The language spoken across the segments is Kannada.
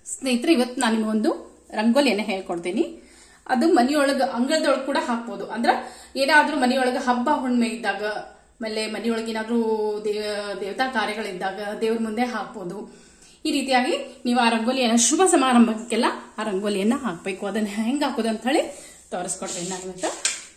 ಸ್ನೇಹಿತರೆ ಇವತ್ತು ನಾನು ನಿಮಗೊಂದು ರಂಗೋಲಿಯನ್ನ ಹೇಳ್ಕೊಡ್ತೀನಿ ಅದು ಮನೆಯೊಳಗ ಅಂಗಳದೊಳಗೆ ಕೂಡ ಹಾಕ್ಬೋದು ಅಂದ್ರ ಏನಾದ್ರೂ ಮನೆಯೊಳಗ ಹಬ್ಬ ಹುಣ್ಣಿಮೆ ಇದ್ದಾಗ ಆಮೇಲೆ ಮನೆಯೊಳಗೆ ಏನಾದ್ರೂ ದೇವ ದೇವತಾ ಕಾರ್ಯಗಳಿದ್ದಾಗ ದೇವ್ರ ಮುಂದೆ ಹಾಕ್ಬೋದು ಈ ರೀತಿಯಾಗಿ ನೀವು ಆ ರಂಗೋಲಿಯನ್ನ ಶುಭ ಸಮಾರಂಭಕ್ಕೆಲ್ಲ ಆ ರಂಗೋಲಿಯನ್ನ ಹಾಕ್ಬೇಕು ಅದನ್ನ ಹೆಂಗ್ ಹಾಕೋದು ಅಂತ ಹೇಳಿ ತೋರಿಸ್ಕೊಡ್ತೀನಿ ನಾನು ಇವತ್ತು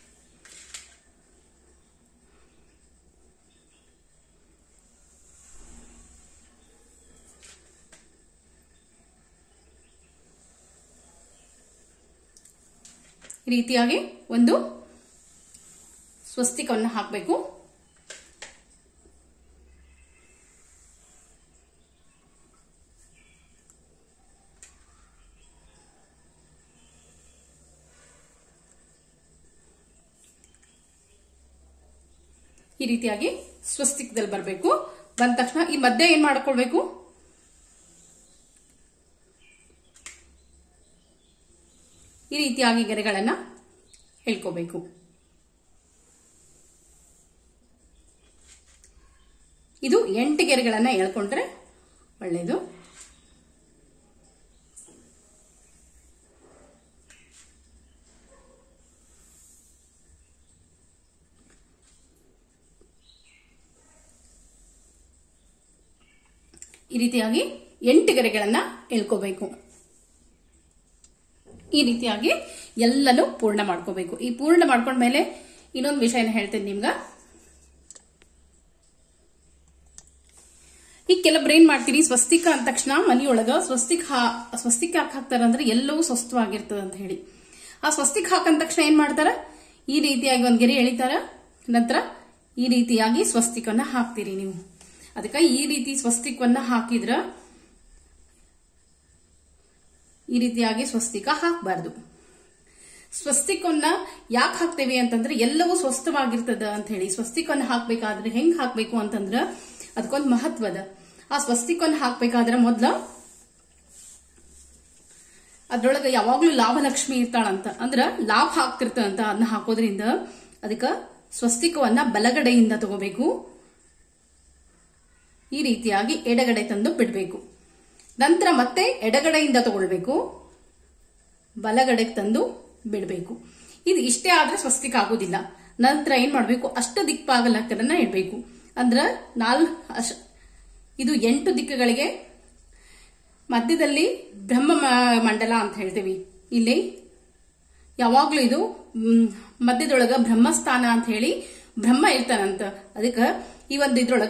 ಈ ರೀತಿಯಾಗಿ ಒಂದು ಸ್ವಸ್ತಿಕವನ್ನು ಹಾಕಬೇಕು ಈ ರೀತಿಯಾಗಿ ಸ್ವಸ್ತಿಕದಲ್ಲಿ ಬರಬೇಕು ಬಂದ ತಕ್ಷಣ ಈ ಮಧ್ಯೆ ಏನ್ ಮಾಡ್ಕೊಳ್ಬೇಕು ಈ ರೀತಿಯಾಗಿ ಗೆರೆಗಳನ್ನ ಹೇಳ್ಕೋಬೇಕು ಇದು ಎಂಟು ಗೆರೆಗಳನ್ನ ಹೇಳ್ಕೊಂಡ್ರೆ ಒಳ್ಳೆಯದು ಈ ರೀತಿಯಾಗಿ ಎಂಟು ಗೆರೆಗಳನ್ನ ಹೇಳ್ಕೋಬೇಕು ಈ ರೀತಿಯಾಗಿ ಎಲ್ಲನೂ ಪೂರ್ಣ ಮಾಡ್ಕೋಬೇಕು ಈ ಪೂರ್ಣ ಮಾಡ್ಕೊಂಡ್ಮೇಲೆ ಇನ್ನೊಂದು ವಿಷಯನ ಹೇಳ್ತೇನೆ ನಿಮ್ಗ ಈಗ ಕೆಲವೊಬ್ರು ಏನ್ ಮಾಡ್ತೀರಿ ಸ್ವಸ್ತಿಕ ಅಂದ ತಕ್ಷಣ ಮನೆಯೊಳಗ ಸ್ವಸ್ತಿಕ್ ಹಾ ಸ್ವಸ್ತಿಕ್ ಯಾಕೆ ಹಾಕ್ತಾರ ಅಂದ್ರೆ ಎಲ್ಲವೂ ಸ್ವಸ್ಥವಾಗಿರ್ತದ ಅಂತ ಹೇಳಿ ಆ ಸ್ವಸ್ತಿಕ್ ಹಾಕಂದ ತಕ್ಷಣ ಏನ್ ಮಾಡ್ತಾರ ಈ ರೀತಿಯಾಗಿ ಒಂದ್ ಗೆರೆ ಎಳಿತಾರ ನಂತರ ಈ ರೀತಿಯಾಗಿ ಸ್ವಸ್ತಿಕವನ್ನ ಹಾಕ್ತೀರಿ ನೀವು ಅದಕ್ಕೆ ಈ ರೀತಿ ಸ್ವಸ್ತಿಕವನ್ನ ಹಾಕಿದ್ರ ಈ ರೀತಿಯಾಗಿ ಸ್ವಸ್ತಿಕ ಹಾಕಬಾರ್ದು ಸ್ವಸ್ತಿಕವನ್ನ ಯಾಕೆ ಹಾಕ್ತೇವೆ ಅಂತಂದ್ರೆ ಎಲ್ಲವೂ ಸ್ವಸ್ಥವಾಗಿರ್ತದ ಅಂತ ಹೇಳಿ ಸ್ವಸ್ತಿಕವನ್ನ ಹಾಕ್ಬೇಕಾದ್ರೆ ಹೆಂಗ್ ಹಾಕ್ಬೇಕು ಅಂತಂದ್ರ ಅದಕ್ಕೊಂದು ಮಹತ್ವದ ಆ ಸ್ವಸ್ತಿಕವನ್ನ ಹಾಕ್ಬೇಕಾದ್ರೆ ಮೊದ್ಲ ಅದ್ರೊಳಗ ಯಾವಾಗ್ಲೂ ಲಾಭಲಕ್ಷ್ಮಿ ಇರ್ತಾಳಂತ ಅಂದ್ರ ಲಾಭ ಹಾಕ್ತಿರ್ತಂತ ಅದನ್ನ ಹಾಕೋದ್ರಿಂದ ಅದಕ್ಕ ಸ್ವಸ್ತಿಕವನ್ನ ಬಲಗಡೆಯಿಂದ ತಗೋಬೇಕು ಈ ರೀತಿಯಾಗಿ ಎಡಗಡೆ ತಂದು ಬಿಡಬೇಕು ನಂತರ ಮತ್ತೆ ಎಡಗಡೆಯಿಂದ ತಗೊಳ್ಬೇಕು ಬಲಗಡೆಗೆ ತಂದು ಬಿಡಬೇಕು ಇದು ಇಷ್ಟೇ ಆದ್ರೆ ಸ್ವಸ್ತಿಕ ಆಗೋದಿಲ್ಲ ನಂತರ ಏನ್ ಮಾಡ್ಬೇಕು ಅಷ್ಟ ದಿಕ್ಪಾಗಲಕ್ಕರನ್ನ ಇಡಬೇಕು ಅಂದ್ರ ನಾಲ್ ಅಶ್- ಇದು ಎಂಟು ದಿಕ್ಕುಗಳಿಗೆ ಮಧ್ಯದಲ್ಲಿ ಬ್ರಹ್ಮ ಮ- ಮಂಡಲ ಅಂತ ಹೇಳ್ತೀವಿ ಇಲ್ಲಿ ಯಾವಾಗ್ಲೂ ಇದು ಮ್, ಮಧ್ಯದೊಳಗ ಬ್ರಹ್ಮಸ್ಥಾನ ಅಂತ ಹೇಳಿ ಬ್ರಹ್ಮ ಇರ್ತಾನಂತ ಅದಕ್ಕ ಈ ಒಂದು ಇದ್ರೊಳಗ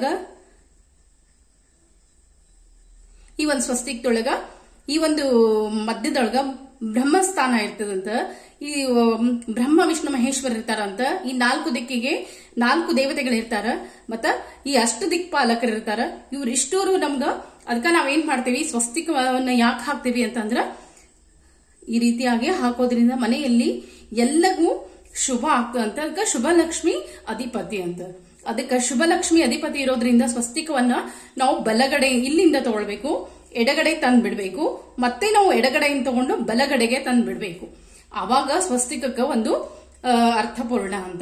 ಈ ಒಂದು ಸ್ವಸ್ತಿಕದೊಳಗ ಈ ಒಂದು ಮಧ್ಯದೊಳಗ ಬ್ರಹ್ಮಸ್ಥಾನ ಇರ್ತದಂತ ಈ ಉಮ್, ಬ್ರಹ್ಮ ವಿಷ್ಣು ಮಹೇಶ್ವರ ಇರ್ತಾರಂತ ಈ ನಾಲ್ಕು ದಿಕ್ಕಿಗೆ ನಾಲ್ಕು ದೇವತೆಗಳು ಇರ್ತಾರ ಮತ್ತ ಈ ಅಷ್ಟ ದಿಕ್ಪಾಲಕರು ಇರ್ತಾರ ಇವ್ರು ಇಷ್ಟೂರು ನಮ್ಗ ಅದಕ್ಕ ನಾವೇನ್ ಮಾಡ್ತೀವಿ ಸ್ವಸ್ತಿಕವನ್ನ ಯಾಕೆ ಹಾಕ್ತೀವಿ ಅಂತಂದ್ರ ಈ ರೀತಿಯಾಗಿ ಹಾಕೋದ್ರಿಂದ ಮನೆಯಲ್ಲಿ ಎಲ್ಲಗೂ ಶುಭ ಆಗ್ತದೆ ಅಂತ ಅದಕ್ಕೆ ಶುಭ ಲಕ್ಷ್ಮಿ ಅಧಿಪತಿ ಅಂತ ಅದಕ್ಕೆ ಶುಭ ಲಕ್ಷ್ಮಿ ಅಧಿಪತಿ ಇರೋದ್ರಿಂದ ಸ್ವಸ್ತಿಕವನ್ನ ನಾವು ಬಲಗಡೆ ಇಲ್ಲಿಂದ ತಗೊಳ್ಬೇಕು ಎಡಗಡೆ ತಂದ್ ಬಿಡ್ಬೇಕು ಮತ್ತೆ ನಾವು ಎಡಗಡೆಯಿಂದ ತಗೊಂಡು ಬಲಗಡೆಗೆ ತಂದ್ ಬಿಡ್ಬೇಕು ಆವಾಗ ಸ್ವಸ್ತಿಕಕ್ಕೆ ಒಂದು ಆ, ಅರ್ಥಪೂರ್ಣ ಅಂತ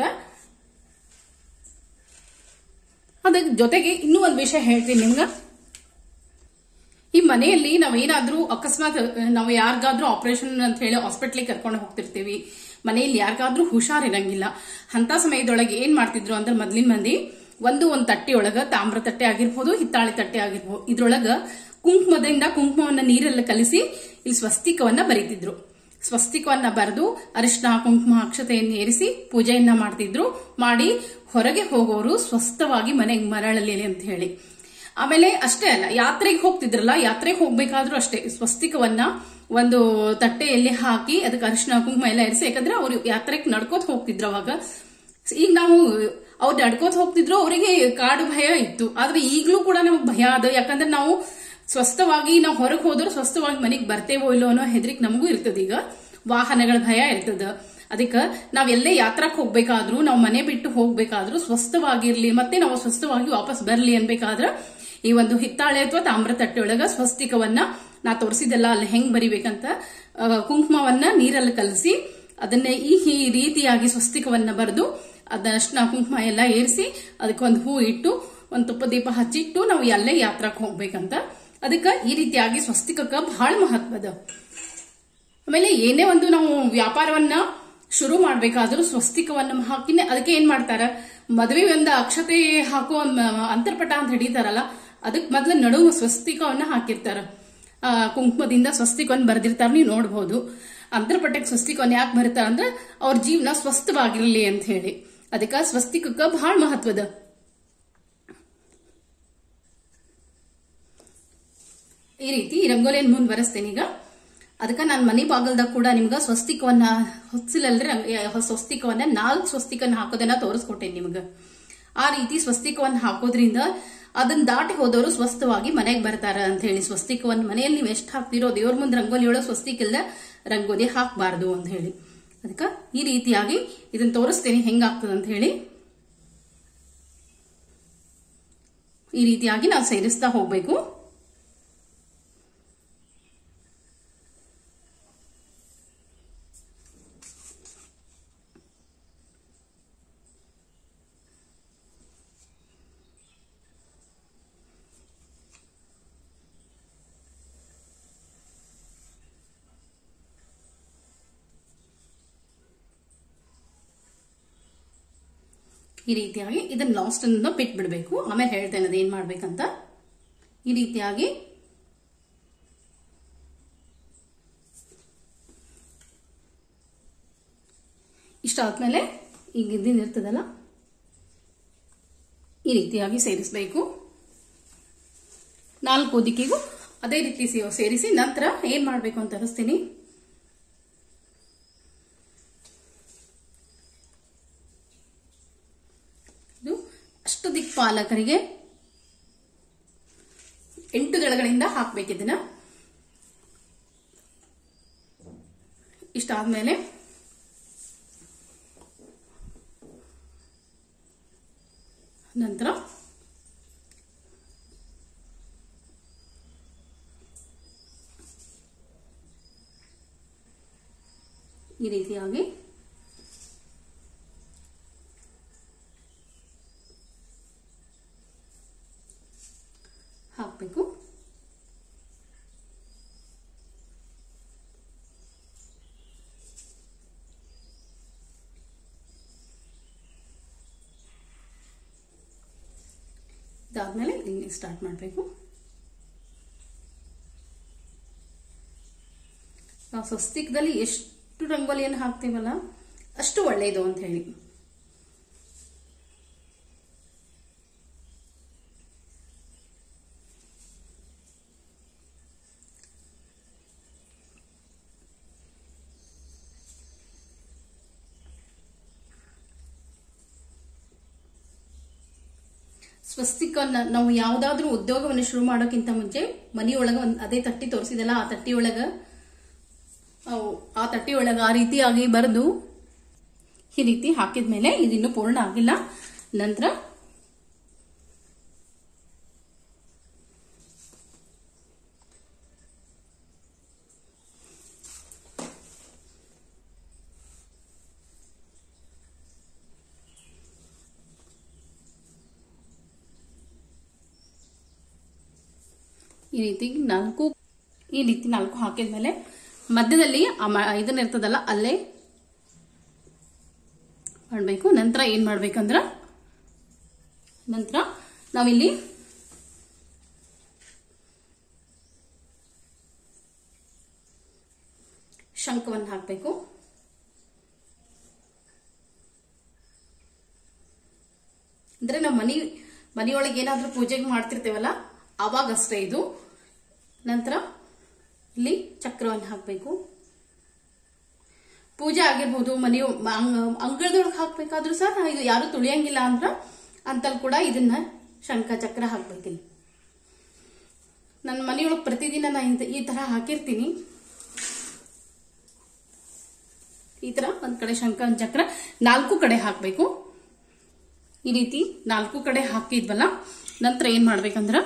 ಅದ್ರ ಜೊತೆಗೆ ಇನ್ನೂ ಒಂದು ವಿಷಯ ಹೇಳ್ತೀನಿ ನಿಮ್ಗ ಈ ಮನೆಯಲ್ಲಿ ನಾವು ಏನಾದ್ರೂ ಅಕಸ್ಮಾತ್ ಅಹ್, ನಾವು ಯಾರಿಗಾದ್ರೂ ಆಪರೇಷನ್ ಅಂತ ಹೇಳಿ ಹಾಸ್ಪಿಟ್ಲಿಗೆ ಕರ್ಕೊಂಡು ಹೋಗ್ತಿರ್ತೀವಿ ಮನೆಯಲ್ಲಿ ಯಾರಿಗಾದ್ರೂ ಹುಷಾರಿರಂಗಿಲ್ಲ ಅಂತ ಸಮಯದೊಳಗೆ ಏನ್ ಮಾಡ್ತಿದ್ರು ಅಂದ್ರೆ ಮೊದ್ಲಿನ ಮಂದಿ ಒಂದು ಒಂದ್ ತಟ್ಟೆ ಒಳಗ ತಾಮ್ರ ತಟ್ಟೆ ಆಗಿರ್ಬೋದು ಹಿತ್ತಾಳಿ ತಟ್ಟೆ ಆಗಿರ್ಬೋದು ಇದ್ರೊಳಗ ಕುಂಕುಮದಿಂದ ಕುಂಕುಮವನ್ನ ನೀರಲ್ಲಿ ಕಲಿಸಿ ಇಲ್ಲಿ ಸ್ವಸ್ತಿಕವನ್ನ ಬರೀತಿದ್ರು ಸ್ವಸ್ತಿಕವನ್ನ ಬರೆದು ಅರಿಶಿನ ಕುಂಕುಮ ಅಕ್ಷತೆಯನ್ನು ಏರಿಸಿ ಪೂಜೆಯನ್ನ ಮಾಡ್ತಿದ್ರು ಮಾಡಿ ಹೊರಗೆ ಹೋಗೋರು ಸ್ವಸ್ಥವಾಗಿ ಮನೆಗೆ ಮರಳಲಿ ಅಂತ ಹೇಳಿ ಆಮೇಲೆ ಅಷ್ಟೇ ಅಲ್ಲ ಯಾತ್ರೆಗೆ ಹೋಗ್ತಿದ್ರಲ್ಲ ಯಾತ್ರೆಗೆ ಹೋಗ್ಬೇಕಾದ್ರೂ ಅಷ್ಟೇ ಸ್ವಸ್ತಿಕವನ್ನ ಒಂದು ತಟ್ಟೆಯಲ್ಲಿ ಹಾಕಿ ಅದಕ್ಕೆ ಅರಿಶಿನ ಕುಂಕುಮ ಎಲ್ಲ ಇರಿಸಿ ಯಾಕಂದ್ರೆ ಅವ್ರು ಯಾತ್ರೆಗೆ ನಡ್ಕೋತ ಹೋಗ್ತಿದ್ರು ಅವಾಗ ಈಗ ನಾವು ಅವ್ರು ನಡ್ಕೋತ ಹೋಗ್ತಿದ್ರು ಅವರಿಗೆ ಕಾಡು ಭಯ ಇತ್ತು ಆದ್ರೆ ಈಗಲೂ ಕೂಡ ನಮಗೆ ಭಯ ಅದ ಯಾಕಂದ್ರೆ ನಾವು ಸ್ವಸ್ಥವಾಗಿ ನಾವು ಹೊರಗೆ ಹೋದ್ರೆ ಸ್ವಸ್ಥವಾಗಿ ಮನೆಗೆ ಬರ್ತೇವೋ ಇಲ್ಲೋ ಅನ್ನೋ ಹೆದರಿಕೆ ನಮಗೂ ಇರ್ತದ ಈಗ ವಾಹನಗಳ ಭಯ ಇರ್ತದ ಅದಕ್ಕೆ ನಾವೆಲ್ಲೇ ಯಾತ್ರಕ್ಕೆ ಹೋಗ್ಬೇಕಾದ್ರೂ ನಾವು ಮನೆ ಬಿಟ್ಟು ಹೋಗ್ಬೇಕಾದ್ರೂ ಸ್ವಸ್ಥವಾಗಿರ್ಲಿ ಮತ್ತೆ ನಾವು ಸ್ವಸ್ಥವಾಗಿ ವಾಪಸ್ ಬರ್ಲಿ ಅನ್ಬೇಕಾದ್ರ ಈ ಒಂದು ಹಿತ್ತಾಳೆ ಅಥವಾ ತಾಮ್ರ ತಟ್ಟೆ ಒಳಗ ಸ್ವಸ್ತಿಕವನ್ನ ನಾ ತೋರಿಸಿದೆಲ್ಲ ಅಲ್ಲಿ ಹೆಂಗ್ ಬರಿಬೇಕಂತ ಆ, ಕುಂಕುಮವನ್ನ ನೀರಲ್ಲಿ ಕಲಸಿ ಅದನ್ನ ಈ ಈ ರೀತಿಯಾಗಿ ಸ್ವಸ್ತಿಕವನ್ನ ಬರೆದು ಅದನ್ನ ಕುಂಕುಮ ಎಲ್ಲ ಏರಿಸಿ ಅದಕ್ಕೊಂದು ಹೂ ಇಟ್ಟು ಒಂದು ತುಪ್ಪ ದೀಪ ಹಚ್ಚಿಟ್ಟು ನಾವು ಎಲ್ಲೇ ಯಾತ್ರಕ್ಕೆ ಹೋಗ್ಬೇಕಂತ ಅದಕ್ಕ ಈ ರೀತಿಯಾಗಿ ಸ್ವಸ್ತಿಕಕ್ಕ ಬಹಳ ಮಹತ್ವದ ಆಮೇಲೆ ಏನೇ ಒಂದು ನಾವು ವ್ಯಾಪಾರವನ್ನ ಶುರು ಮಾಡ್ಬೇಕಾದ್ರೂ ಸ್ವಸ್ತಿಕವನ್ನ ಹಾಕಿನೇ ಅದಕ್ಕೆ ಏನ್ ಮಾಡ್ತಾರ ಮದುವೆ ಒಂದು ಅಕ್ಷತೆ ಹಾಕುವ ಮ- ಅಂತರ್ಪಟ ಅಂತ ಹಿಡಿತಾರಲ್ಲ ಅದಕ್ಕೆ ಮೊದ್ಲು ನಡುವು ಸ್ವಸ್ತಿಕವನ್ನ ಹಾಕಿರ್ತಾರ ಆ, ಕುಂಕುಮದಿಂದ ಸ್ವಸ್ತಿಕವನ್ನ ಬರೆದಿರ್ತಾರ ನೀವು ನೋಡ್ಬೋದು ಅಂತರ್ಪಟಕ್ಕೆ ಸ್ವಸ್ತಿಕವನ್ನ ಯಾಕೆ ಬರೀತಾರ ಅಂದ್ರೆ ಅವ್ರ ಜೀವನ ಸ್ವಸ್ಥವಾಗಿರ್ಲಿ ಅಂತ ಹೇಳಿ ಅದಕ್ಕೆ ಸ್ವಸ್ತಿಕಕ್ಕ ಬಹಳ ಮಹತ್ವದ ಈ ರೀತಿ ಈ ರಂಗೋಲಿಯನ್ನು ಮುಂದುವರೆಸ್ತೇನೆ ಈಗ ಅದಕ್ಕೆ ನಾನು ಮನೆ ಬಾಗಲ್ದಾಗ ಕೂಡ ನಿಮ್ಗೆ ಸ್ವಸ್ತಿಕವನ್ನ ಹೊಚ್ಚಿಲಲ್ರಿ ರಂಗ್- ಯ- ಸ್ವಸ್ತಿಕವನ್ನ ನಾಲ್ಕು ಸ್ವಸ್ತಿಕನ್ನ ಹಾಕೋದನ್ನ ತೋರಿಸ್ಕೊಟ್ಟೇನೆ ನಿಮ್ಗೆ ಆ ರೀತಿ ಸ್ವಸ್ತಿಕವನ್ನ ಹಾಕೋದ್ರಿಂದ ಅದನ್ನ ದಾಟಿ ಹೋದವರು ಸ್ವಸ್ಥವಾಗಿ ಮನೆಗೆ ಬರ್ತಾರ ಅಂತ ಹೇಳಿ ಸ್ವಸ್ತಿಕವನ್ನ ಮನೆಯಲ್ಲಿ ನೀವು ಎಷ್ಟು ಹಾಕ್ತಿರೋ ದೇವ್ರ ಮುಂದೆ ರಂಗೋಲಿ ಒಳಗೆ ಸ್ವಸ್ತಿಕ ಇಲ್ದ ರಂಗೋಲಿ ಹಾಕಬಾರ್ದು ಅಂತ ಹೇಳಿ ಅದಕ್ಕೆ ಈ ರೀತಿಯಾಗಿ ಇದನ್ನ ತೋರಿಸ್ತೇನೆ ಹೆಂಗಾಗ್ತದೆ ಅಂತ ಹೇಳಿ ಈ ರೀತಿಯಾಗಿ ನಾವು ಸೇರಿಸ್ತಾ ಹೋಗ್ಬೇಕು ಈ ರೀತಿಯಾಗಿ ಇದನ್ನ ಲಾಸ್ಟ್ ಅನ್ನ ಬಿಟ್ಬಿಡ್ಬೇಕು ಆಮೇಲೆ ಹೇಳ್ತೇನೆ ಅದೇನ್ ಮಾಡ್ಬೇಕಂತ ಈ ರೀತಿಯಾಗಿ ಇಷ್ಟ ಆದ್ಮೇಲೆ ಈಗ ಇದ್ದಿದ್ದು ಇರ್ತದಲ್ಲ ಈ ರೀತಿಯಾಗಿ ಸೇರಿಸಬೇಕು ನಾಲ್ಕು ದಿಕ್ಕಿಗೂ ಅದೇ ರೀತಿ ಸೇ- ಸೇರಿಸಿ ನಂತರ ಏನ್ ಮಾಡ್ಬೇಕು ಅಂತ ಅನಿಸ್ತೀನಿ ಇದು ಅಷ್ಟು ದಿಕ್ಪಾಲಕರಿಗೆ ಎಂಟು ದಳಗಳಿಂದ ಹಾಕ್ಬೇಕು ಇದನ್ನ ಇಷ್ಟಾದ್ಮೇಲೆ ನಂತರ ಈ ರೀತಿಯಾಗಿ ಹಾಕಬೇಕು ಇದಾದ್ಮೇಲೆ ಇಲ್ಲಿ ಸ್ಟಾರ್ಟ್ ಮಾಡಬೇಕು ನಾವು ಸ್ವಸ್ತಿಕದಲ್ಲಿ ಎಷ್ಟು ರಂಗೋಲಿಯನ್ನು ಹಾಕ್ತೀವಲ್ಲ ಅಷ್ಟು ಒಳ್ಳೆಯದು ಅಂತ ಹೇಳಿ ಸ್ವಸ್ತಿಕನ್ನ ನಾವು ಯಾವ್ದಾದ್ರೂ ಉದ್ಯೋಗವನ್ನು ಶುರು ಮಾಡೋಕ್ಕಿಂತ ಮುಂಚೆ ಮನೆಯೊಳಗ ಒಂದ್ ಅದೇ ತಟ್ಟಿ ತೋರಿಸಿದಲ್ಲ ಆ ತಟ್ಟಿಯೊಳಗ ಅವು ಆ ತಟ್ಟಿಯೊಳಗ ಆ ರೀತಿಯಾಗಿ ಬರೆದು ಈ ರೀತಿ ಹಾಕಿದ್ಮೇಲೆ ಇದಿನ್ನೂ ಪೂರ್ಣ ಆಗಿಲ್ಲ ನಂತರ ಈ ರೀತಿ ನಾಲ್ಕು ಈ ರೀತಿ ನಾಲ್ಕು ಹಾಕಿದ್ಮೇಲೆ ಮಧ್ಯದಲ್ಲಿ ಆ ಮ- ಇದನ್ನ ಇರ್ತದಲ್ಲ ಅಲ್ಲೇ ಮಾಡಬೇಕು ನಂತರ ಏನ್ ಮಾಡ್ಬೇಕಂದ್ರ ನಂತರ ನಾವಿಲ್ಲಿ ಶಂಖವನ್ನು ಹಾಕಬೇಕು ಅಂದ್ರೆ ನಾವು ಮನಿ ಮನೆಯೊಳಗೆ ಏನಾದ್ರೂ ಪೂಜೆಗೆ ಮಾಡ್ತಿರ್ತೇವಲ್ಲ ಅವಾಗಷ್ಟೇ ಇದು ನಂತರ ಇಲ್ಲಿ ಚಕ್ರವನ್ನು ಹಾಕಬೇಕು ಪೂಜೆ ಆಗಿರ್ಬೋದು ಮನೆಯು ಅಂಗಳದೊಳಗೆ ಹಾಕ್ಬೇಕಾದ್ರೂ ಸಹ ಇದು ಯಾರು ತುಳಿಯಂಗಿಲ್ಲ ಅಂದ್ರ ಅಂತಲ್ಲಿ ಕೂಡ ಇದನ್ನ ಶಂಖ ಚಕ್ರ ಹಾಕ್ಬೇಕಿಲ್ಲಿ ನನ್ನ ಮನೆಯೊಳಗೆ ಪ್ರತಿದಿನ ನಾ ಇಂತ- ಈ ತರ ಹಾಕಿರ್ತೀನಿ ಈ ತರ ಒಂದ್ ಕಡೆ ಶಂಖ ಒಂದ್ ಚಕ್ರ ನಾಲ್ಕು ಕಡೆ ಹಾಕ್ಬೇಕು ಈ ರೀತಿ ನಾಲ್ಕು ಕಡೆ ಹಾಕಿದ್ವಲ್ಲ ನಂತರ ಏನ್ ಮಾಡ್ಬೇಕಂದ್ರ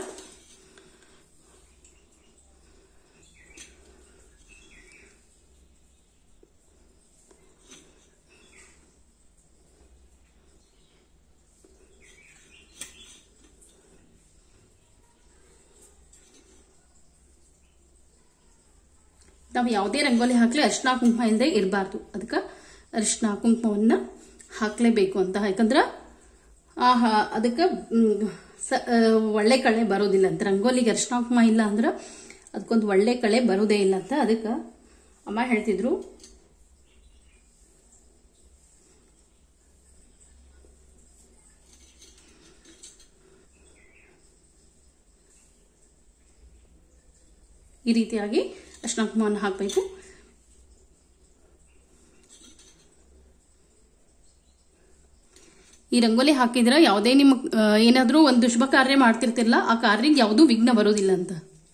ನಾವು ಯಾವುದೇ ರಂಗೋಲಿ ಹಾಕ್ಲಿ ಅರಿಶಿನ ಕುಂಕುಮ ಇಲ್ಲದೆ ಇರಬಾರ್ದು ಅದಕ್ಕೆ ಅರಿಶಿನ ಕುಂಕುಮವನ್ನ ಹಾಕ್ಲೇಬೇಕು ಅಂತ ಯಾಕಂದ್ರೆ ಆ ಹ- ಅದಕ್ಕೆ ಮ್, ಸ- ಆ, ಒಳ್ಳೆ ಕಳೆ ಬರೋದಿಲ್ಲ ಅಂತ ರಂಗೋಲಿಗೆ ಅರಿಶಿನ ಕುಂಕುಮ ಇಲ್ಲ ಅಂದ್ರೆ ಅದಕ್ಕೊಂದು ಒಳ್ಳೆ ಕಳೆ ಬರೋದೇ ಇಲ್ಲ ಅಂತ ಅದಕ್ಕೆ ಅಮ್ಮ ಹೇಳ್ತಿದ್ರು ಈ ರೀತಿಯಾಗಿ ಅರಿಶಿನ ಕುಂಕುಮವನ್ನು ಹಾಕಬೇಕು ಈ ರಂಗೋಲಿ ಹಾಕಿದ್ರೆ ಯಾವುದೇ ನಿಮ್ಮ ಆ, ಏನಾದ್ರೂ ಒಂದು ಶುಭ ಕಾರ್ಯ ಮಾಡ್ತಿರ್ತಿರಲ್ಲ ಆ ಕಾರ್ಯಕ್ಕೆ ಯಾವುದೂ ವಿಘ್ನ ಬರೋದಿಲ್ಲ ಅಂತ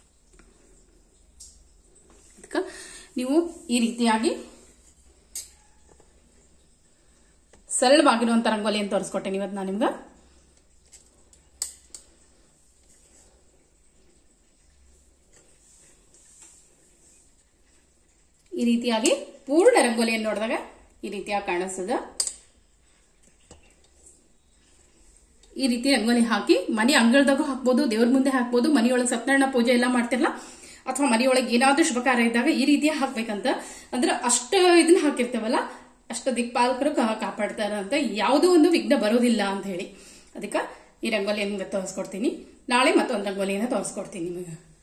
ಅದಕ್ಕೆ ನೀವು ಈ ರೀತಿಯಾಗಿ ಸರಳವಾಗಿರುವಂತ ರಂಗೋಲಿ ಅಂತ ತೋರಿಸ್ಕೊಟ್ಟೆ ಇವತ್ತು ನಾನು ನಿಮ್ಗೆ ಈ ರೀತಿಯಾಗಿ ಪೂರ್ಣ ರಂಗೋಲಿಯನ್ನು ನೋಡಿದಾಗ ಈ ರೀತಿಯಾಗಿ ಕಾಣಿಸ್ತದ ಈ ರೀತಿ ರಂಗೋಲಿ ಹಾಕಿ ಮನೆ ಅಂಗಳದಾಗೂ ಹಾಕ್ಬೋದು ದೇವ್ರ ಮುಂದೆ ಹಾಕ್ಬೋದು ಮನೆಯೊಳಗೆ ಸತ್ಯನಾರಾಯಣ ಪೂಜೆ ಎಲ್ಲ ಮಾಡ್ತಿರಲ್ಲ ಅಥವಾ ಮನೆಯೊಳಗೆ ಏನಾದ್ರೂ ಶುಭ ಕಾರ್ಯ ಇದ್ದಾಗ ಈ ರೀತಿ ಹಾಕ್ಬೇಕಂತ ಅಂದ್ರೆ ಅಷ್ಟ ಇದನ್ನ ಹಾಕಿರ್ತೇವಲ್ಲ ಅಷ್ಟ ದಿಕ್ಪಾಲಕರು ಕಾ- ಕಾಪಾಡ್ತಾರ ಅಂತ ಯಾವುದೋ ಒಂದು ವಿಘ್ನ ಬರೋದಿಲ್ಲ ಅಂತ ಹೇಳಿ ಅದಕ್ಕೆ ಈ ರಂಗೋಲಿಯನ್ನು ತೋರಿಸ್ಕೊಡ್ತೀನಿ ನಾಳೆ ಮತ್ತೊಂದು ರಂಗೋಲಿಯನ್ನು ತೋರಿಸ್ಕೊಡ್ತೀನಿ ನಿಮಗೆ